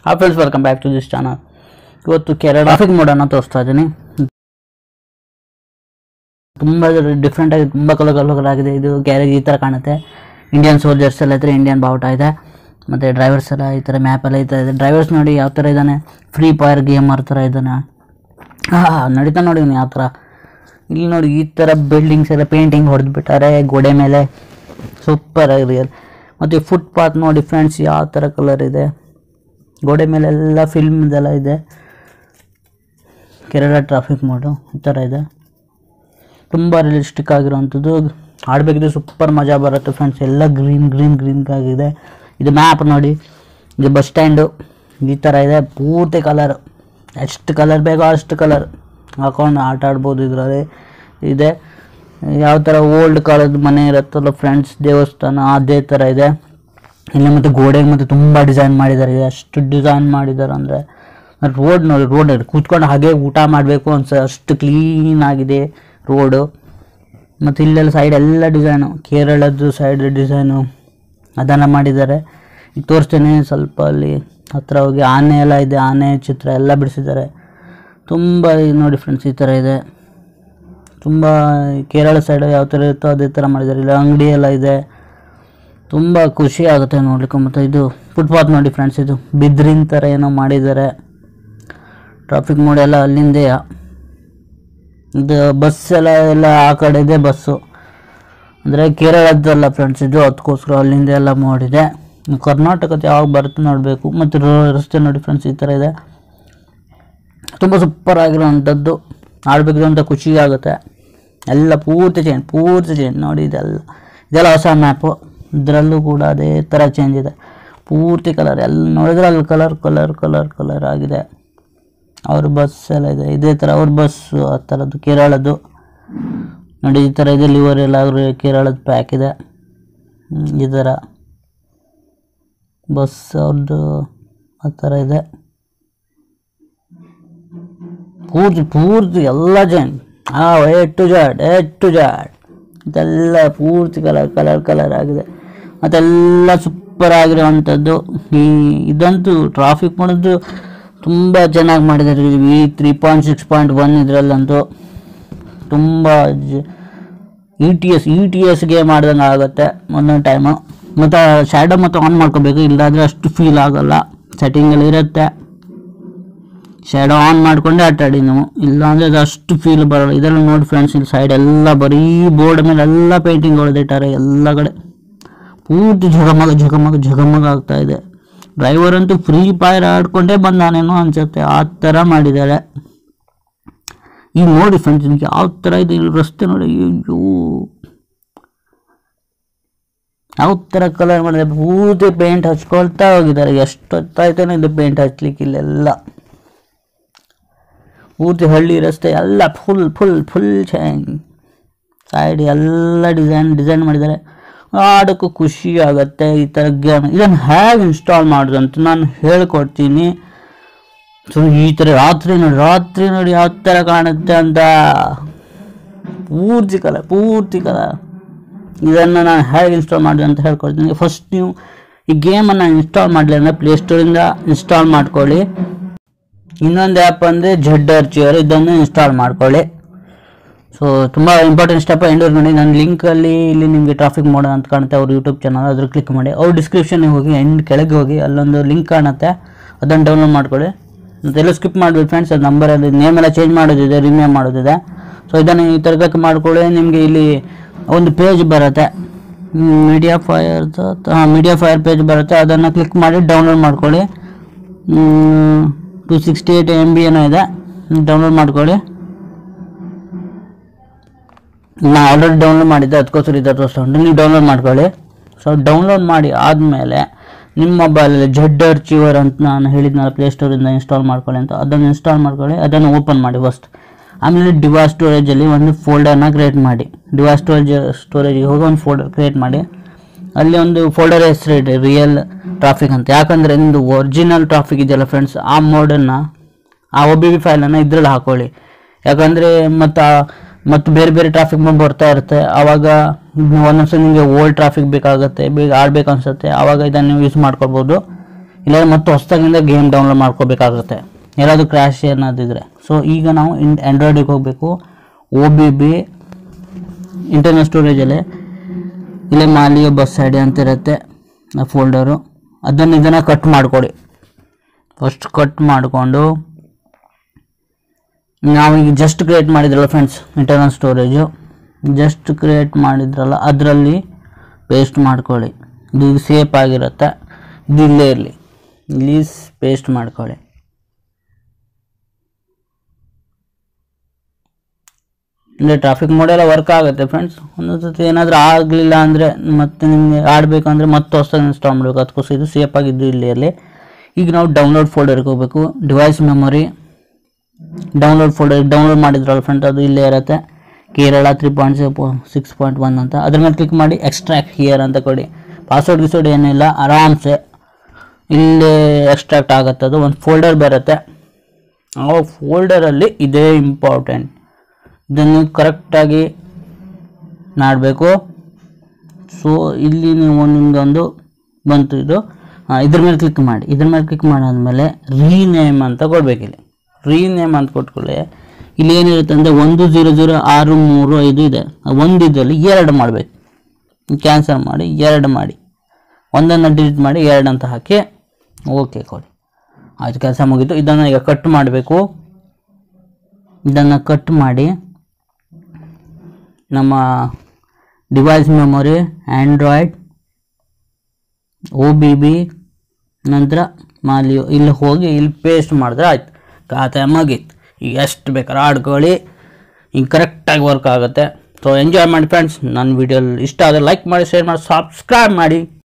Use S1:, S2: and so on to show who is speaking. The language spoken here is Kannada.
S1: hi friends welcome back to this channel ಇವತ್ತು ಕೇರಳ ಟ್ರಾಫಿಕ್ ಮೋಡನ್ನು ತೋರಿಸ್ತಾ ಇದ್ದೀನಿ ತುಂಬ ಡಿಫ್ರೆಂಟ್ ಆಗಿ ತುಂಬ ಕಲರ್ ಕಲರ್ ಆಗಿದೆ ಇದು ಗ್ಯಾರೇಜ್ ಈ ಥರ ಕಾಣುತ್ತೆ ಇಂಡಿಯನ್ ಸೋಲ್ಜರ್ಸ್ ಎಲ್ಲ ಇದ್ರೆ ಇಂಡಿಯನ್ ಬಾವುಟ ಇದೆ ಮತ್ತು ಡ್ರೈವರ್ಸ್ ಎಲ್ಲ ಈ ಥರ ಮ್ಯಾಪ್ ಎಲ್ಲ ಈ ಥರ ಇದೆ ಡ್ರೈವರ್ಸ್ ನೋಡಿ ಯಾವ ಥರ ಇದ್ದಾನೆ ಫ್ರೀ ಫೈರ್ ಗೇಮರ್ ಥರ ಇದ್ದಾನೆ ಹಾಂ ನಡೀತಾ ನೋಡಿ ಇವ್ನು ಯಾವ ಥರ ಇಲ್ಲಿ ನೋಡಿ ಈ ಥರ ಬಿಲ್ಡಿಂಗ್ಸ್ ಎಲ್ಲ ಪೇಂಟಿಂಗ್ ಹೊಡೆದ್ಬಿಟ್ಟಾರೆ ಗೋಡೆ ಮೇಲೆ ಸೂಪರ್ ಆಗಿದೆ ಮತ್ತು ಫುಟ್ಪಾತ್ ನೋಡಿ ಫ್ರೆಂಡ್ಸ್ ಯಾವ ಥರ ಕಲರ್ ಇದೆ ಗೋಡೆ ಮೇಲೆಲ್ಲ ಫಿಲ್ಮ್ ಇದೆಲ್ಲ ಇದೆ ಕೇರಳ ಟ್ರಾಫಿಕ್ ಮೋಡು ಈ ಥರ ಇದೆ ತುಂಬ ರಿಯಲಿಸ್ಟಿಕ್ ಆಗಿರೋವಂಥದ್ದು ಆಡಬೇಕಿದ್ರೆ ಸೂಪರ್ ಮಜಾ ಬರುತ್ತೆ ಫ್ರೆಂಡ್ಸ್ ಎಲ್ಲ ಗ್ರೀನ್ ಗ್ರೀನ್ ಗ್ರೀನ್ ಆಗಿದೆ ಇದು ಮ್ಯಾಪ್ ನೋಡಿ ಇದು ಬಸ್ ಸ್ಟ್ಯಾಂಡು ಈ ಥರ ಇದೆ ಪೂರ್ತಿ ಕಲರ್ ಎಷ್ಟು ಕಲರ್ ಬೇಕೋ ಅಷ್ಟು ಕಲರ್ ಹಾಕೊಂಡು ಆಟ ಆಡ್ಬೋದು ಇದರಲ್ಲಿ ಇದೆ ಯಾವ ಥರ ಓಲ್ಡ್ ಕಾಲದ ಮನೆ ಇರುತ್ತಲ್ಲ ಫ್ರೆಂಡ್ಸ್ ದೇವಸ್ಥಾನ ಅದೇ ಥರ ಇದೆ ಇಲ್ಲಿ ಮತ್ತು ಗೋಡೆಗೆ ಮತ್ತು ತುಂಬ ಡಿಸೈನ್ ಮಾಡಿದ್ದಾರೆ ಎಷ್ಟು ಡಿಸೈನ್ ಮಾಡಿದ್ದಾರೆ ಅಂದರೆ ರೋಡ್ ನೋಡಿ ರೋಡ್ ಕೂತ್ಕೊಂಡು ಹಾಗೆ ಊಟ ಮಾಡಬೇಕು ಅನ್ಸ ಅಷ್ಟು ಕ್ಲೀನ್ ಆಗಿದೆ ರೋಡು ಮತ್ತು ಇಲ್ಲೆಲ್ಲ ಸೈಡ್ ಎಲ್ಲ ಡಿಸೈನು ಕೇರಳದ್ದು ಸೈಡ್ ಡಿಸೈನು ಅದನ್ನು ಮಾಡಿದ್ದಾರೆ ಈಗ ತೋರಿಸ್ತೇನೆ ಸ್ವಲ್ಪ ಅಲ್ಲಿ ಹತ್ರ ಹೋಗಿ ಆನೆ ಎಲ್ಲ ಇದೆ ಆನೆ ಚಿತ್ರ ಎಲ್ಲ ಬಿಡಿಸಿದ್ದಾರೆ ತುಂಬ ಈ ನೋಡಿ ಫ್ರೆಂಡ್ಸ್ ಈ ಥರ ಇದೆ ತುಂಬ ಕೇರಳ ಸೈಡ್ ಯಾವ ಥರ ಇರುತ್ತೋ ಅದೇ ಥರ ಮಾಡಿದ್ದಾರೆ ಇಲ್ಲಿ ಅಂಗಡಿ ಎಲ್ಲ ಇದೆ ತುಂಬ ಖುಷಿ ಆಗುತ್ತೆ ನೋಡ್ಲಿಕ್ಕೆ ಮತ್ತು ಇದು ಫುಟ್ಪಾತ್ ನೋಡಿ ಫ್ರೆಂಡ್ಸ್ ಇದು ಬಿದ್ರಿನ ಥರ ಏನೋ ಮಾಡಿದ್ದಾರೆ ಟ್ರಾಫಿಕ್ ಮೋಡ್ ಎಲ್ಲ ಅಲ್ಲಿಂದೇ ಇದು ಬಸ್ ಎಲ್ಲ ಎಲ್ಲ ಆ ಕಡೆ ಇದೆ ಬಸ್ಸು ಅಂದರೆ ಕೇರಳದ್ದಲ್ಲ ಫ್ರೆಂಡ್ಸ್ ಇದು ಅದಕ್ಕೋಸ್ಕರ ಅಲ್ಲಿಂದ ಎಲ್ಲ ಮಾಡಿದೆ ಕರ್ನಾಟಕದ ಯಾವಾಗ ಬರುತ್ತೆ ನೋಡಬೇಕು ಮತ್ತು ರೋ- ರಸ್ತೆ ನೋಡಿ ಫ್ರೆಂಡ್ಸ್ ಈ ಥರ ಇದೆ ತುಂಬ ಸೂಪರ್ ಆಗಿರೋವಂಥದ್ದು ಆಡಬೇಕಿದೆ ಅಂತ ಖುಷಿ ಆಗುತ್ತೆ ಎಲ್ಲ ಪೂರ್ತಿ ಚೇಂಜ್ ಪೂರ್ತಿ ಚೇಂಜ್ ನೋಡಿ ಇದೆಲ್ಲ ಇದೆಲ್ಲ ಹೊಸ ಮ್ಯಾಪು ಇದರಲ್ಲೂ ಕೂಡ ಅದೇ ಥರ ಚೇಂಜ್ ಇದೆ ಪೂರ್ತಿ ಕಲರ್ ಎಲ್ಲ ನೋಡಿದ್ರೆ ಅಲ್ಲಿ ಕಲರ್ ಕಲರ್ ಕಲರ್ ಕಲರ್ ಆಗಿದೆ ಅವ್ರ ಬಸ್ ಎಲ್ಲ ಇದೆ ಇದೇ ಥರ ಅವ್ರ ಬಸ್ಸು ಆ ಥರದ್ದು ಕೇರಳದ್ದು ನೋಡಿ ಈ ಥರ ಇದೆ ಲಿವರ್ ಎಲ್ಲ ಅವ್ರ ಕೇರಳದ ಪ್ಯಾಕ್ ಇದೆ ಹ್ಮ್, ಈ ಥರ ಬಸ್ ಅವ್ರದ್ದು ಆ ಥರ ಇದೆ ಪೂರ್ತಿ ಪೂರ್ತಿ ಎಲ್ಲ ಜನ್ ಹಾಂ A to Z A to Z ಇದೆಲ್ಲ ಪೂರ್ತಿ ಕಲರ್ ಕಲರ್ ಕಲರ್ ಆಗಿದೆ ಮತ್ತೆಲ್ಲ ಸೂಪರ್ ಆಗಿರೋವಂಥದ್ದು ಈ ಇದಂತೂ ಟ್ರಾಫಿಕ್ ಮಾಡೋದು ತುಂಬ ಚೆನ್ನಾಗಿ ಮಾಡಿದ್ದಾರೆ ಈ three point six point one ಇದರಲ್ಲಂತೂ ತುಂಬ E T S E T ಎಸ್ಗೆ ಮಾಡ್ದಂಗೆ ಆಗುತ್ತೆ ಒಂದೊಂದು ಟೈಮು ಮತ್ತು ಶ್ಯಾಡೋ ಮತ್ತು ಆನ್ ಮಾಡ್ಕೋಬೇಕು ಇಲ್ಲಾಂದರೆ ಅಷ್ಟು ಫೀಲ್ ಆಗಲ್ಲ ಸೆಟ್ಟಿಂಗಲ್ಲಿ ಇರುತ್ತೆ ಶ್ಯಾಡೋ ಆನ್ ಮಾಡ್ಕೊಂಡೆ ಆಟ ಆಡಿ ನಾವು ಇಲ್ಲಾಂದರೆ ಅದು ಅಷ್ಟು ಫೀಲ್ ಬರಲ್ಲ ಇದರಲ್ಲಿ ನೋಡಿ ಫ್ರೆಂಡ್ಸ್ ಇಲ್ಲಿ ಸೈಡ್ ಎಲ್ಲ ಬರೀ ಬೋರ್ಡ್ ಮೇಲೆ ಎಲ್ಲ ಪೇಂಟಿಂಗ್ ಹೊಡೆದಿಟ್ಟಾರೆ ಎಲ್ಲ ಕಡೆ ಪೂರ್ತಿ ಝಗಮಗ ಝಗಮಗ ಝಗಮಗ ಆಗ್ತಾ ಇದೆ ಡ್ರೈವರ್ ಅಂತೂ ಫ್ರೀ ಫೈರ್ ಆಡ್ಕೊಂಡೇ ಬಂದಾನೇನೋ ಅನ್ಸುತ್ತೆ ಆ ಥರ ಮಾಡಿದ್ದಾರೆ ಈಗ ನೋಡಿ ಫ್ರೆಂಡ್ಸ್ ನಿಮಗೆ ಯಾವ ಥರ ಇದೆ ಇಲ್ಲಿ ರಸ್ತೆ ನೋಡಿ ಅಯ್ಯೋ ಯಾವ ಥರ ಕಲರ್ ಮಾಡಿದೆ ಪೂರ್ತಿ ಪೇಂಟ್ ಹಚ್ಕೊಳ್ತಾ ಹೋಗಿದ್ದಾರೆ ಎಷ್ಟು ಹೊತ್ತಾಯ್ತೇನೋ ಇದು ಪೇಂಟ್ ಹಚ್ಲಿಕ್ಕೆ ಇಲ್ಲೆಲ್ಲ ಪೂರ್ತಿ ಹಳ್ಳಿ ರಸ್ತೆ ಎಲ್ಲ full full full change side ಎಲ್ಲ ಡಿಸೈನ್ ಡಿಸೈನ್ ಮಾಡಿದ್ದಾರೆ ಆಡೋಕ್ಕೂ ಖುಷಿ ಆಗುತ್ತೆ ಈ ಥರ ಗೇಮ್ ಇದನ್ನು ಹೇಗೆ ಇನ್ಸ್ಟಾಲ್ ಮಾಡೋದು ಅಂತ ನಾನು ಹೇಳ್ಕೊಡ್ತೀನಿ ಸೊ ಈ ಥರ ರಾತ್ರಿ ನೋಡಿ ರಾತ್ರಿ ನೋಡಿ ಯಾವ ಥರ ಕಾಣುತ್ತೆ ಅಂತ ಪೂರ್ತಿ ಕಲರ್ ಪೂರ್ತಿ ಕಲರ್ ಇದನ್ನು ನಾನು ಹೇಗೆ ಇನ್ಸ್ಟಾಲ್ ಮಾಡಿದೆ ಅಂತ ಹೇಳ್ಕೊಡ್ತೀನಿ ಫಸ್ಟ್ ನೀವು ಈ ಗೇಮನ್ನು ಇನ್ಸ್ಟಾಲ್ ಮಾಡಲಿ ಅಂದರೆ ಪ್ಲೇಸ್ಟೋರಿಂದ ಇನ್ಸ್ಟಾಲ್ ಮಾಡ್ಕೊಳ್ಳಿ ಇನ್ನೊಂದು ಆ್ಯಪ್ ಅಂದರೆ ಜಡ್ ಅರ್ಚಿಯರ್ ಇದನ್ನು ಇನ್ಸ್ಟಾಲ್ ಮಾಡ್ಕೊಳ್ಳಿ ಸೊ ತುಂಬ ಇಂಪಾರ್ಟೆಂಟ್ ಸ್ಟೆಪ್ ಎಂಡೋರ್ ನೋಡಿ ನನ್ನ ಲಿಂಕಲ್ಲಿ ಇಲ್ಲಿ ನಿಮಗೆ ಟ್ರಾಫಿಕ್ ಮೋಡ್ ಅಂತ ಕಾಣುತ್ತೆ ಅವ್ರ ಯೂಟ್ಯೂಬ್ ಚಾನಲ್ ಅದ್ರ ಕ್ಲಿಕ್ ಮಾಡಿ ಅವ್ರ ಡಿಸ್ಕ್ರಿಪ್ಷನ್ಗೆ ಹೋಗಿ ಎಂಡ್ ಕೆಳಗೆ ಹೋಗಿ ಅಲ್ಲೊಂದು ಲಿಂಕ್ ಕಾಣುತ್ತೆ ಅದನ್ನು ಡೌನ್ಲೋಡ್ ಮಾಡ್ಕೊಳ್ಳಿ ಮತ್ತೆಲ್ಲ ಸ್ಕಿಪ್ ಮಾಡಬೇಕು ಫ್ರೆಂಡ್ಸ್ ಅದು ನಂಬರ್ ಅದು ನೇಮ್ ಎಲ್ಲ ಚೇಂಜ್ ಮಾಡೋದಿದೆ ರಿನ್ಯೂ ಮಾಡೋದಿದೆ ಸೊ ಇದನ್ನು ಈ ತರಬೇಕು ಮಾಡ್ಕೊಳ್ಳಿ ನಿಮಗೆ ಇಲ್ಲಿ ಒಂದು ಪೇಜ್ ಬರುತ್ತೆ MediaFire MediaFire page ಬರುತ್ತೆ ಅದನ್ನು ಕ್ಲಿಕ್ ಮಾಡಿ ಡೌನ್ಲೋಡ್ ಮಾಡ್ಕೊಳ್ಳಿ two sixty eight M B ಏನೋ ಇದೆ ಡೌನ್ಲೋಡ್ ಮಾಡ್ಕೊಳ್ಳಿ ನಾ ಆಲ್ರೆಡಿ ಡೌನ್ಲೋಡ್ ಮಾಡಿದ್ದೆ ಅದಕ್ಕೋಸ್ಕರ ಇದು ತೋರಿಸ್ಕೊಂಡು ನೀವು ಡೌನ್ಲೋಡ್ ಮಾಡ್ಕೊಳ್ಳಿ ಸೊ ಡೌನ್ಲೋಡ್ ಮಾಡಿ ಆದಮೇಲೆ ನಿಮ್ಮ ಮೊಬೈಲಲ್ಲಿ ಜಡ್ ಅರ್ಚಿವರ್ ಅಂತ ನಾನು ಹೇಳಿದ್ನಲ್ಲ ಪ್ಲೇಸ್ಟೋರಿಂದ ಇನ್ಸ್ಟಾಲ್ ಮಾಡ್ಕೊಳ್ಳಿ ಅಂತ ಅದನ್ನು ಇನ್ಸ್ಟಾಲ್ ಮಾಡ್ಕೊಳ್ಳಿ ಅದನ್ನು ಓಪನ್ ಮಾಡಿ ಫಸ್ಟ್ ಆಮೇಲೆ ಡಿವೈಸ್ ಸ್ಟೋರೇಜಲ್ಲಿ ಒಂದು ಫೋಲ್ಡರ್ನ ಕ್ರಿಯೇಟ್ ಮಾಡಿ ಡಿವೈಸ್ ಸ್ಟೋರೇಜ್ ಸ್ಟೋರೇಜಿಗೆ ಹೋಗಿ ಒಂದು ಫೋಲ್ಡರ್ ಕ್ರಿಯೇಟ್ ಮಾಡಿ ಅಲ್ಲಿ ಒಂದು ಫೋಲ್ಡರ್ ಹೆಸರು ಇಡಿ ರಿಯಲ್ ಟ್ರಾಫಿಕ್ ಅಂತ ಯಾಕಂದರೆ ನಿಮ್ಮದು ಒರಿಜಿನಲ್ ಟ್ರಾಫಿಕ್ ಇದೆಯಲ್ಲ ಫ್ರೆಂಡ್ಸ್ ಆ ಮೋಡನ್ನು ಆ ಒ ಬಿ ಬಿ ಫೈಲನ್ನು ಇದ್ರಲ್ಲಿ ಹಾಕೊಳ್ಳಿ ಯಾಕಂದರೆ ಮತ್ತು ಮತ್ತು ಬೇರೆ ಬೇರೆ ಟ್ರಾಫಿಕ್ ಮೋಡ್ ಬರ್ತಾ ಇರುತ್ತೆ ಆವಾಗ ಒಂದೊಂದ್ಸಲ ನಿಮಗೆ ಓಲ್ಡ್ ಟ್ರಾಫಿಕ್ ಬೇಕಾಗುತ್ತೆ ಬೇಗ ಆಡ್ಬೇಕು ಅನ್ಸುತ್ತೆ ಆವಾಗ ಇದನ್ನು ನೀವು ಯೂಸ್ ಮಾಡ್ಕೊಳ್ಬೋದು ಇಲ್ಲ ಮತ್ತೆ ಹೊಸ್ದಾಗಿಂದ ಗೇಮ್ ಡೌನ್ಲೋಡ್ ಮಾಡ್ಕೋಬೇಕಾಗುತ್ತೆ ಎಲ್ಲಾದರೂ ಕ್ರ್ಯಾಶ್ ಏನಾದಿದ್ರೆ ಸೊ ಈಗ ನಾವು ಇನ್ ಆ್ಯಂಡ್ರಾಯ್ಡಿಗೆ ಹೋಗಬೇಕು ಓ ಬಿ ಬಿ ಇಂಟರ್ನಲ್ ಸ್ಟೋರೇಜಲ್ಲಿ ಇಲ್ಲೇ ಮಾಲಿಯ ಬಸ್ ಐಡಿ ಅಂತ ಇರುತ್ತೆ ಆ ಫೋಲ್ಡರು ಅದನ್ನು ಇದನ್ನು ಕಟ್ ಮಾಡಿಕೊಡಿ ಫಸ್ಟ್ ಕಟ್ ಮಾಡಿಕೊಂಡು ನಾವೀಗ ಜಸ್ಟ್ ಕ್ರಿಯೇಟ್ ಮಾಡಿದ್ರಲ್ಲ friends internal storage just create ಮಾಡಿದ್ರಲ್ಲ ಅದರಲ್ಲಿ ಪೇಸ್ಟ್ ಮಾಡ್ಕೊಳ್ಳಿ ಇದು ಈಗ ಸೇಫ್ ಆಗಿರುತ್ತೆ ಇದು ಇಲ್ಲೇ ಇರಲಿ ಇಲ್ಲಿ ಪೇಸ್ಟ್ ಮಾಡ್ಕೊಳ್ಳಿ ಅಂದರೆ ಟ್ರಾಫಿಕ್ ಮೋಡೆಲ್ಲ ವರ್ಕ್ ಆಗುತ್ತೆ ಫ್ರೆಂಡ್ಸ್ ಒಂದೊಂದು ಸತಿ ಏನಾದರೂ ಆಗಲಿಲ್ಲ ಅಂದರೆ ಮತ್ತೆ ನಿಮಗೆ ಆಡಬೇಕಂದ್ರೆ ಮತ್ತೆ ಹೊಸದಾಗಿ ಇನ್ಸ್ಟಾಲ್ ಮಾಡಬೇಕು ಅದಕ್ಕೋಸ್ಕರ ಇದು ಸೇಫ್ ಆಗಿದ್ದು ಇಲ್ಲೇ ಇರಲಿ ಈಗ ನಾವು ಡೌನ್ಲೋಡ್ ಫೋಲ್ಡರ್ಗೆ ಹೋಗಬೇಕು device memory download folder download ಮಾಡಿದ್ರಲ್ಲ ಫ್ರೆಂಡ್ ಅದು ಇಲ್ಲೇ ಇರುತ್ತೆ Kerala three point six point one ಅಂತ ಅದ್ರ ಮೇಲೆ ಕ್ಲಿಕ್ ಮಾಡಿ ಎಕ್ಸ್ಟ್ರಾಕ್ಟ್ ಹಿಯರ್ ಅಂತ ಕೊಡಿ ಪಾಸ್ವರ್ಡ್ ಗಿಸ್ವರ್ಡ್ ಏನಿಲ್ಲ ಆರಾಮ್ಸೆ ಇಲ್ಲಿ ಎಕ್ಸ್ಟ್ರಾಕ್ಟ್ ಆಗುತ್ತೆ ಅದು ಒಂದು ಫೋಲ್ಡರ್ ಬರುತ್ತೆ ಆ ಫೋಲ್ಡರಲ್ಲಿ ಇದೇ ಇಂಪಾರ್ಟೆಂಟ್ ಇದನ್ನು ಕರೆಕ್ಟಾಗಿ ಮಾಡಬೇಕು ಸೊ ಇಲ್ಲಿ ನೀವು ನಿಮ್ದೊಂದು ಬಂತು ಇದು ಆ, ಇದ್ರ ಮೇಲೆ ಕ್ಲಿಕ್ ಮಾಡಿ ಇದ್ರ ಮೇಲೆ ಕ್ಲಿಕ್ ಮಾಡಾದ್ಮೇಲೆ ರೀನೇಮ್ ಅಂತ ಕೊಡ್ಬೇಕು ಇಲ್ಲಿ ರೀನೇಮ್ ಅಂತ ಕೊಟ್ಕೊಳ್ಳಿ ಇಲ್ಲಿ ಏನಿರುತ್ತೆ ಅಂದರೆ ಒಂದು ಜೀರೋ ಜೀರೋ ಆರು ಮೂರು ಐದು ಇದೆ ಆ ಒಂದು ಇದರಲ್ಲಿ ಎರಡು ಮಾಡಬೇಕು ಕ್ಯಾನ್ಸಲ್ ಮಾಡಿ ಎರಡು ಮಾಡಿ ಒಂದನ್ನು ಡಿಲೀಟ್ ಮಾಡಿ ಎರಡು ಅಂತ ಹಾಕಿ ಓಕೆ ಕೊಡಿ ಆಯ್ತು ಕೆಲಸ ಮುಗೀತು ಇದನ್ನು ಈಗ ಕಟ್ ಮಾಡಬೇಕು ಇದನ್ನು ಕಟ್ ಮಾಡಿ ನಮ್ಮ device memory Android O B B ನಂತರ ಮಾಲಿಯೋ ಇಲ್ಲಿ ಹೋಗಿ ಇಲ್ಲಿ ಪೇಸ್ಟ್ ಮಾಡಿದ್ರೆ ಆಯ್ತು ಖಾತೆ ಮುಗೀತು ಈಗ ಎಷ್ಟು ಬೇಕಾದ್ರೆ ಆಡ್ಕೊಳ್ಳಿ ಈಗ ಕರೆಕ್ಟಾಗಿ ವರ್ಕ್ ಆಗುತ್ತೆ ಸೊ ಎಂಜಾಯ್ ಮಾಡಿ ಫ್ರೆಂಡ್ಸ್ ನನ್ನ ವಿಡಿಯೋ ಇಷ್ಟ ಆದರೆ ಲೈಕ್ ಮಾಡಿ ಶೇರ್ ಮಾಡಿ ಸಬ್ಸ್ಕ್ರೈಬ್ ಮಾಡಿ